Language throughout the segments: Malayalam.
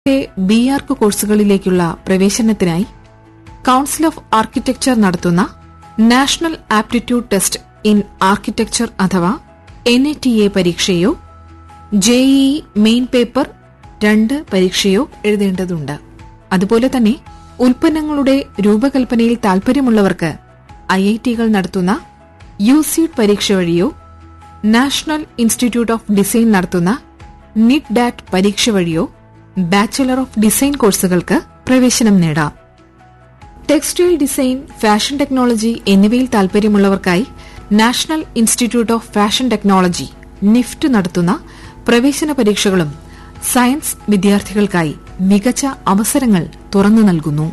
ബി ആർക്ക് കോഴ്സുകളിലേക്കുള്ള പ്രവേശനത്തിനായി കൌൺസിൽ ഓഫ് ആർക്കിടെക്ചർ നടത്തുന്ന national aptitude test in architecture അഥവാ എൻ എ ടി എ പരീക്ഷയോ ജെഇഇ മെയിൻ പേപ്പർ രണ്ട് പരീക്ഷയോ എഴുതേണ്ടതുണ്ട് അതുപോലെ തന്നെ ഉൽപ്പന്നങ്ങളുടെ രൂപകൽപ്പനയിൽ താൽപര്യമുള്ളവർക്ക് ഐ ഐ ടികൾ നടത്തുന്ന യു സീഡ് പരീക്ഷ വഴിയോ നാഷണൽ ഇൻസ്റ്റിറ്റ്യൂട്ട് ഓഫ് ഡിസൈൻ നടത്തുന്ന നിറ്റ് ഡാറ്റ് പരീക്ഷ വഴിയോ ബാച്ചലർ ഓഫ് ഡിസൈൻ കോഴ്സുകൾക്ക് പ്രവേശനം നേടാം ടെക്സ്റ്റൈൽ ഡിസൈൻ ഫാഷൻ ടെക്നോളജി എന്നിവയിൽ താൽപര്യമുള്ളവർക്കായി national institute of fashion technology NIFT നടത്തുന്ന പ്രവേശന പരീക്ഷകളും സയൻസ് വിദ്യാർത്ഥികൾക്കായി മികച്ച അവസരങ്ങൾ തുറന്നു നൽകുന്നു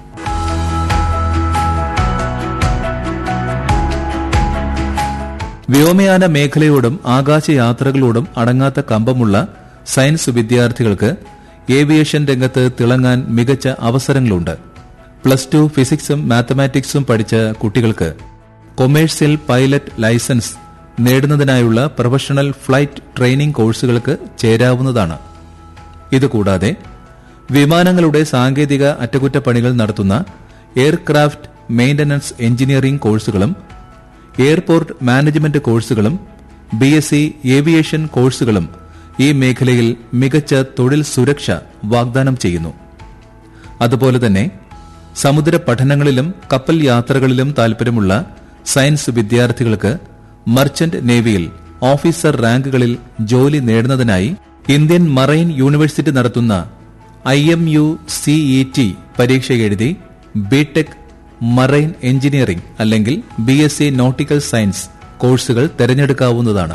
വ്യോമയാന മേഖലയോടും ആകാശയാത്രകളോടും അടങ്ങാത്ത കമ്പമുള്ള സയൻസ് വിദ്യാർത്ഥികൾക്ക് ഏവിയേഷൻ രംഗത്ത് തിളങ്ങാൻ മികച്ച അവസരങ്ങളുണ്ട് പ്ലസ് ടു ഫിസിക്സും മാത്തമാറ്റിക്സും പഠിച്ച കുട്ടികൾക്ക് കൊമേഴ്സ്യൽ പൈലറ്റ് ലൈസൻസ് നേടുന്നതിനായുള്ള പ്രൊഫഷണൽ ഫ്ലൈറ്റ് ട്രെയിനിംഗ് കോഴ്സുകൾക്ക് ചേരാവുന്നതാണ് ഇതുകൂടാതെ വിമാനങ്ങളുടെ സാങ്കേതിക അറ്റകുറ്റപ്പണികൾ നടത്തുന്ന എയർക്രാഫ്റ്റ് മെയിന്റനൻസ് എഞ്ചിനീയറിംഗ് കോഴ്സുകളും എയർപോർട്ട് മാനേജ്മെന്റ് കോഴ്സുകളും ബി എസ് സി ഏവിയേഷൻ കോഴ്സുകളും ഈ മേഖലയിൽ മികച്ച തൊഴിൽ സുരക്ഷ വാഗ്ദാനം ചെയ്യുന്നു അതുപോലെ തന്നെ സമുദ്ര പഠനങ്ങളിലും കപ്പൽ യാത്രകളിലും താൽപര്യമുള്ള സയൻസ് വിദ്യാർത്ഥികൾക്ക് മർച്ചന്റ് നേവിയിൽ ഓഫീസർ റാങ്കുകളിൽ ജോലി നേടുന്നതിനായി ഇന്ത്യൻ മറൈൻ യൂണിവേഴ്സിറ്റി നടത്തുന്ന ഐ എം യു സിഇ പരീക്ഷ എഴുതി ബിടെക് മറൈൻ എഞ്ചിനീയറിംഗ് അല്ലെങ്കിൽ B S C nautical science കോഴ്സുകൾ തിരഞ്ഞെടുക്കാവുന്നതാണ്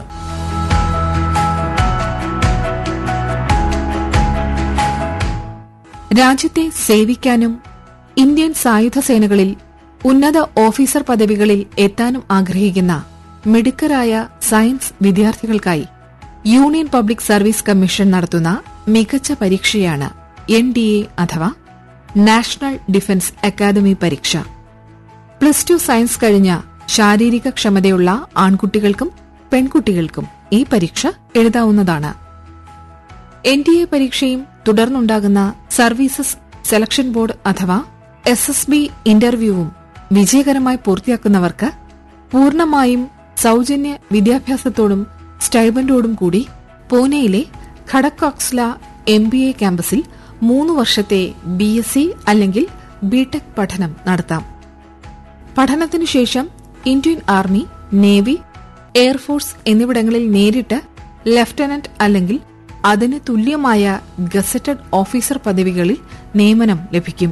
രാജ്യത്തെ സേവിക്കാനും ഇന്ത്യൻ സായുധ സേനകളിൽ ഉന്നത ഓഫീസർ പദവികളിൽ എത്താനും ആഗ്രഹിക്കുന്ന മിടുക്കരായ സയൻസ് വിദ്യാർത്ഥികൾക്കായി യൂണിയൻ പബ്ലിക് സർവീസ് കമ്മീഷൻ നടത്തുന്ന മികച്ച പരീക്ഷയാണ് എൻ ഡി എ അഥവാ നാഷണൽ ഡിഫൻസ് അക്കാദമി പരീക്ഷ പ്ലസ് ടു സയൻസ് കഴിഞ്ഞ ശാരീരിക ക്ഷമതയുള്ള ആൺകുട്ടികൾക്കും പെൺകുട്ടികൾക്കും ഈ പരീക്ഷ എഴുതാവുന്നതാണ് എൻ ഡി എ പരീക്ഷയും തുടർന്നുണ്ടാകുന്ന സർവീസസ് സെലക്ഷൻ ബോർഡ് അഥവാ എസ് എസ് ബി ഇന്റർവ്യൂവും വിജയകരമായി പൂർത്തിയാക്കുന്നവർക്ക് പൂർണ്ണമായും സൌജന്യ വിദ്യാഭ്യാസത്തോടും സ്റ്റൈബൻഡോടും കൂടി പൂനെയിലെ ഖടക്കോക്സ്ല എം ബി എ ക്യാമ്പസിൽ മൂന്ന് വർഷത്തെ ബി എസ് സി അല്ലെങ്കിൽ ബിടെക് പഠനം നടത്താം പഠനത്തിനു ശേഷം ഇന്ത്യൻ ആർമി നേവി എയർഫോഴ്സ് എന്നിവിടങ്ങളിൽ നേരിട്ട് ലഫ്റ്റനന്റ് അല്ലെങ്കിൽ അതിന് തുല്യമായ ഗസറ്റഡ് ഓഫീസർ പദവികളിൽ നിയമനം ലഭിക്കും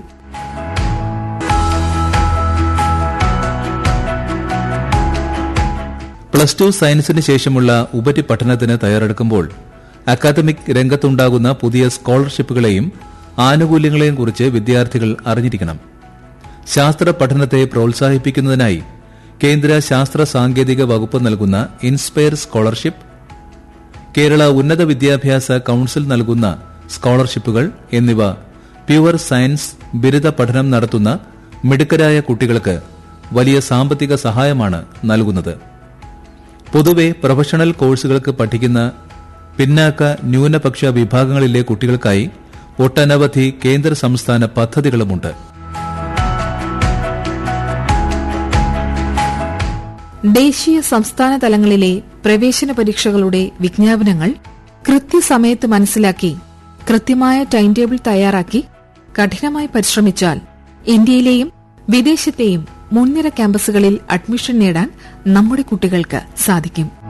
പ്ലസ് ടു സയൻസിന് ശേഷമുള്ള ഉപരിപഠനത്തിന് തയ്യാറെടുക്കുമ്പോൾ അക്കാദമിക് രംഗത്തുണ്ടാകുന്ന പുതിയ സ്കോളർഷിപ്പുകളെയും ആനുകൂല്യങ്ങളെയും കുറിച്ച് വിദ്യാർത്ഥികൾ അറിഞ്ഞിരിക്കണം ശാസ്ത്ര പഠനത്തെ പ്രോത്സാഹിപ്പിക്കുന്നതിനായി കേന്ദ്ര ശാസ്ത്ര സാങ്കേതിക വകുപ്പ് നൽകുന്ന ഇൻസ്പയർ സ്കോളർഷിപ്പ് കേരള ഉന്നത വിദ്യാഭ്യാസ കൌൺസിൽ നൽകുന്ന സ്കോളർഷിപ്പുകൾ എന്നിവ പ്യുവർ സയൻസ് ബിരുദ പഠനം നടത്തുന്ന മിടുക്കരായ കുട്ടികൾക്ക് വലിയ സാമ്പത്തിക സഹായമാണ് നൽകുന്നത് പൊതുവെ പ്രൊഫഷണൽ കോഴ്സുകൾക്ക് പഠിക്കുന്ന പിന്നാക്ക ന്യൂനപക്ഷ വിഭാഗങ്ങളിലെ കുട്ടികൾക്കായി ഒട്ടനവധി കേന്ദ്ര സംസ്ഥാന പദ്ധതികളുമുണ്ട് ദേശീയ സംസ്ഥാന തലങ്ങളിലെ പ്രവേശന പരീക്ഷകളുടെ വിജ്ഞാപനങ്ങൾ കൃത്യസമയത്ത് മനസ്സിലാക്കി കൃത്യമായ ടൈം ടേബിൾ തയ്യാറാക്കി കഠിനമായി പരിശ്രമിച്ചാൽ ഇന്ത്യയിലെയും വിദേശത്തെയും മുൻനിര ക്യാമ്പസുകളിൽ അഡ്മിഷൻ നേടാൻ നമ്മുടെ കുട്ടികൾക്ക് സാധിക്കും